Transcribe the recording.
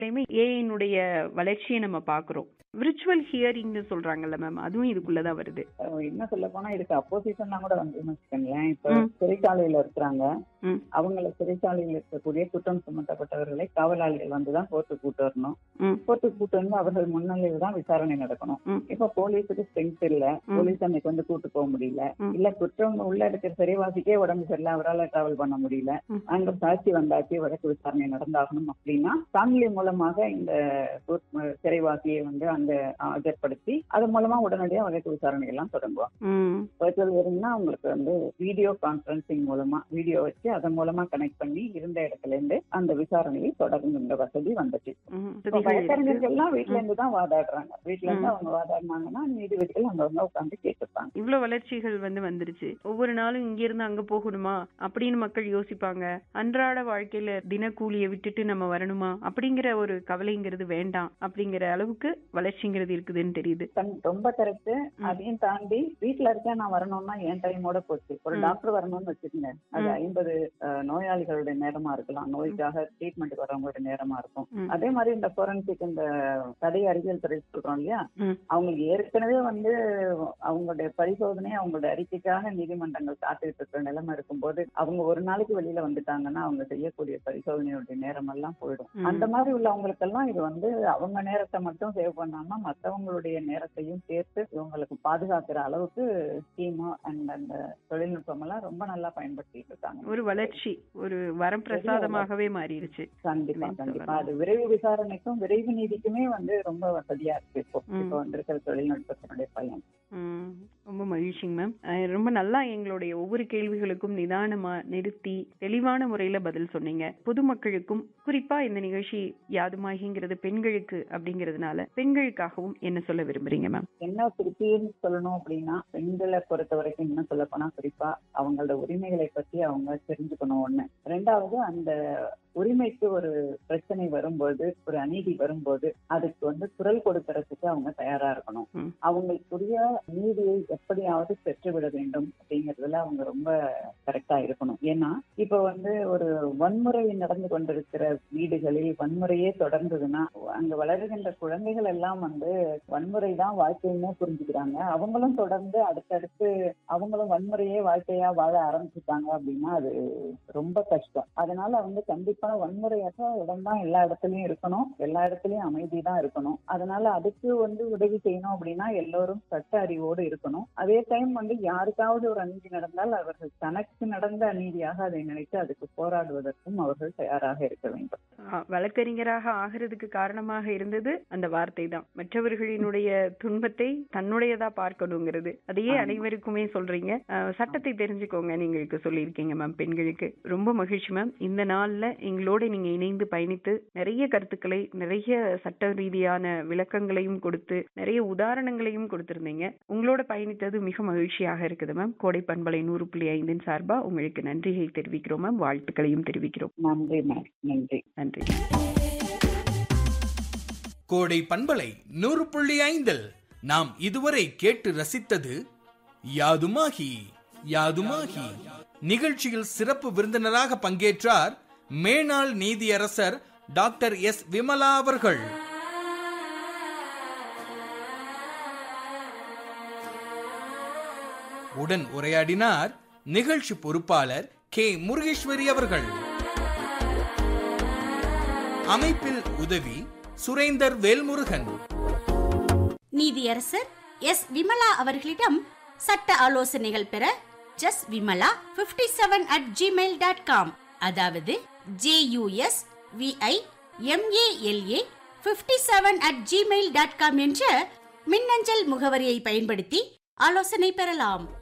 ஏஐனுடைய வளர்ச்சியை நம்ம பாக்குறோம் விர்ச்சுவல் ஹியரிங்னு சொல்றாங்கல்ல மேம் அதுவும் இதுக்குள்ளதான் வருது அஹ் என்ன சொல்ல போனா இதுக்கு அப்போசிஷன் தான் கூட வந்து வச்சுக்கோங்களேன் இப்ப ம். சிறைச்சாலையில இருக்கிறாங்க ம். அவங்கள சிறைச்சாலையில் இருக்கக்கூடிய குற்றம் சுமத்தப்பட்டவர்களை காவலாளிகள் வந்துதான் கோர்ட்டுக்கு கூட்டு வரணும் ம். கோர்ட்டுக்கு கூட்டு வந்து அவர்கள் முன்னிலையில் தான் விசாரணை நடக்கணும் ம். இப்ப போலீஸுக்கு ஸ்ட்ரென்த் இல்ல ம். போலீஸ் அன்னைக்கு வந்து கூட்டு போக முடியல ம். இல்ல குற்றம் உள்ள இருக்கிற சிறைவாசிக்கே உடம்பு சரியில்லை அவரால் டிராவல் பண்ண முடியல ம். அங்க சாட்சி வந்தாச்சு வழக்கு விசாரணை நடந்தாகணும் அப்படின்னா ஃபேமிலி மூலமாக இந்த court- சிறைவாசியை வந்து அங்க ஆஜர்படுத்தி அது மூலமா உடனடியாக வழக்கு விசாரணை எல்லாம் தொடங்குவாங்க ம். வர்ச்சுவல் ஹியரிங்னா உங்களுக்கு வந்து வீடியோ கான்ஃபரன்சிங் மூலமா வீடியோ வச்சு அதன் மூலமா கனெக்ட் பண்ணி இருந்த இடத்துல இருந்து அந்த விசாரணையை தொடங்குகின்ற வசதி வந்துச்சு ம். இப்ப வசதிகள் இருக்கு. வழக்கறிஞர்கள்லாம் வீட்ல இருந்து தான் வாதாடுறாங்க வீட்ல இருந்து ம். அவங்க வாதாடினாங்கன்னா நீதிபதிகள் அங்க வந்து உட்காந்து கேட்டுப்பாங்க இவ்வளவு வளர்ச்சிகள் வந்து வந்துருச்சு ஒவ்வொரு நாளும் இங்க இருந்து அங்க போகணுமா அப்படின்னு மக்கள் யோசிப்பாங்க அன்றாட வாழ்க்கையில தினக்கூலியை விட்டுட்டு நம்ம வரணுமா அப்படிங்கிற ஒரு கவலைங்கிறது வேண்டாம் அப்படிங்கிற அளவுக்கு வளர்ச்சிங்கிறது இருக்குதுன்னு தெரியுது கண்- ரொம்ப கரெக்ட் அதையும் தாண்டி வீட்ல இருக்கேன் நான் வரணும்னா என் டைமோட போச்சு ஒரு ம். டாக்டர் வரணும்னு வச்சுக்கோங்க அது ம். ஐம்பது அஹ், நோயாளிகளுடைய நேரமா இருக்கலாம் நோய்க்காக ட்ரீட்மெண்ட் வரவங்களுடைய நேரமா இருக்கும் ம். அதே மாதிரி இந்த ஃபோரன்சிக் இந்த தடை அறிவியல் துறை சொல்றோம் இல்லையா ம். அவங்களுக்கு ஏற்கனவே வந்து அவங்களுடைய பரிசோதனை அவங்களுடைய அறிக்கைக்காக நீதிமன்றங்கள் காத்துக்கிட்டு இருக்கிற நிலைமை இருக்கும்போது அவங்க ஒரு நாளைக்கு வெளியில வந்துட்டாங்கன்னா அவங்க செய்யக்கூடிய பரிசோதனையுடைய நேரம் எல்லாம் போயிடும் ம். அந்த மாதிரி உள்ளவங்களுக்கெல்லாம் இது வந்து அவங்க நேரத்தை மட்டும் சேவ் பண்ணாம மத்தவங்களுடைய நேரத்தையும் சேர்த்து இவங்களுக்கு பாதுகாக்கிற அளவுக்கு ஸ்கீமு அண்ட் அந்த தொழில்நுட்பம் எல்லாம் ரொம்ப நல்லா பயன்படுத்திட்டு இருக்காங்க ஒரு வளர்ச்ி ஒரு வரம் பிரசாதமாகவே மாறிடுச்சு கண்டிப்பா இல்லைன்னு கண்டிப்பா சொல்லலாம். அது விரைவு விசாரணைக்கும் விரைவு நீதிக்குமே வந்து ரொம்ப வசதியா இருக்கு இப்போ ம். இப்போ வந்திருக்கிற தொழில்நுட்பத்தினுடைய பயன் ம், ரொம்ப மகிழ்ச்சிங்க மேம் அஹ் ரொம்ப நல்லா எங்களுடைய ஒவ்வொரு கேள்விகளுக்கும் நிதானமா நிறுத்தி தெளிவான முறையில பதில் சொன்னீங்க பொதுமக்களுக்கும் குறிப்பா இந்த நிகழ்ச்சி யாதுமாகிங்கிறது பெண்களுக்கு அப்படிங்கறதுனால பெண்களுக்காகவும் என்ன சொல்ல விரும்புறீங்க மேம் என்ன திருப்பின்னு சொல்லணும் அப்படின்னா பெண்களை பொறுத்த வரைக்கும் என்ன சொல்ல போனா குறிப்பா அவங்களோட உரிமைகளை பத்தி அவங்க தெரிஞ்சுக்கணும் ஒண்ணு ரெண்டாவது அந்த உரிமைக்கு ஒரு பிரச்சனை வரும்போது ஒரு அநீதி வரும்போது அதுக்கு வந்து குரல் கொடுக்கறதுக்கு அவங்க தயாரா இருக்கணும் ம். அவங்களுக்குரிய நீதியை எப்படியாவது பெற்றுவிட வேண்டும் அப்படிங்கறதுல அவங்க ரொம்ப கரெக்டா இருக்கணும் ஏன்னா இப்ப வந்து ஒரு வன்முறை நடந்து கொண்டிருக்கிற வீடுகளில் வன்முறையே தொடர்ந்ததுன்னா அங்க வளருகின்ற குழந்தைகள் எல்லாம் வந்து வன்முறை தான் வாழ்க்கையுமே புரிஞ்சுக்கிறாங்க அவங்களும் தொடர்ந்து அடுத்தடுத்து அவங்களும் வன்முறையே வாழ்க்கையா வாழ ஆரம்பிச்சுட்டாங்க அப்படின்னா அது ரொம்ப கஷ்டம் அதனால வந்து கண்டிப்பா வன்முறையற்ற இடம் தான் எல்லா இடத்துலயும் இருக்கணும் எல்லா இடத்துலயும் அமைதி தான் இருக்கணும் அதனால அதுக்கு வந்து உதவி செய்யணும் அப்படின்னா எல்லோரும் சட்ட அறிவோடு இருக்கணும் அதே டைம் வந்து யாருக்காவது ஒரு அநீதி நடந்தால் அவர்கள் தனக்கு நடந்த அநீதியாக அதை நினைத்து அதுக்கு போராடுவதற்கும் அவர்கள் தயாராக இருக்க வேண்டும் அஹ் வழக்கறிஞராக ஆகிறதுக்கு காரணமாக இருந்தது அந்த வார்த்தை தான் மற்றவர்களினுடைய துன்பத்தை தன்னுடையதா பார்க்கணுங்கிறது அதையே ஆமா. அனைவருக்குமே சொல்றீங்க அஹ் சட்டத்தை தெரிஞ்சுக்கோங்க நீங்களுக்கு சொல்லியிருக்கீங்க மேம் பெண்களுக்கு ரொம்ப மகிழ்ச்சி மேம் இந்த நாள்ல எங்களோட நீங்க இணைந்து பயணித்து நிறைய கருத்துக்களை நிறைய சட்ட ரீதியான விளக்கங்களையும் கொடுத்து நிறைய உதாரணங்களையும் கொடுத்திருந்தீங்க உங்களோட பயணித்தது மிக மகிழ்ச்சியாக இருக்குது மேம் கோடை பண்பலை நூறு புள்ளி ஐந்தின் சார்பா உங்களுக்கு நன்றியை தெரிவிக்கிறோம் மேம் வாழ்த்துக்களையும் தெரிவிக்கிறோம் நன்றி மேம் நன்றி நன்றி கோடை பண்பலை நூறு புள்ளி ஐந்தில் நாம் இதுவரை கேட்டு ரசித்தது யாதுமாகி யாதுமாகி நிகழ்ச்சியில் சிறப்பு விருந்தினராக பங்கேற்றார் மேனாள் நீதியரசர் டாக்டர் எஸ் விமலா அவர்கள் உடன் உரையாடினார் நிகழ்ச்சி பொறுப்பாளர் கே முருகேஸ்வரி அவர்கள் அமைப்பில் உதவி சுரேந்தர் வேல்முருகன் நீதியரசர் எஸ் விமலா அவர்களிடம் சட்ட ஆலோசனைகள் பெற ஜஸ் Vimala 57 seven at Gmail dot com அதாவது JUS VI MALA fifty seven at Gmail dot com என்ற மின்னஞ்சல் முகவரியை பயன்படுத்தி ஆலோசனை பெறலாம்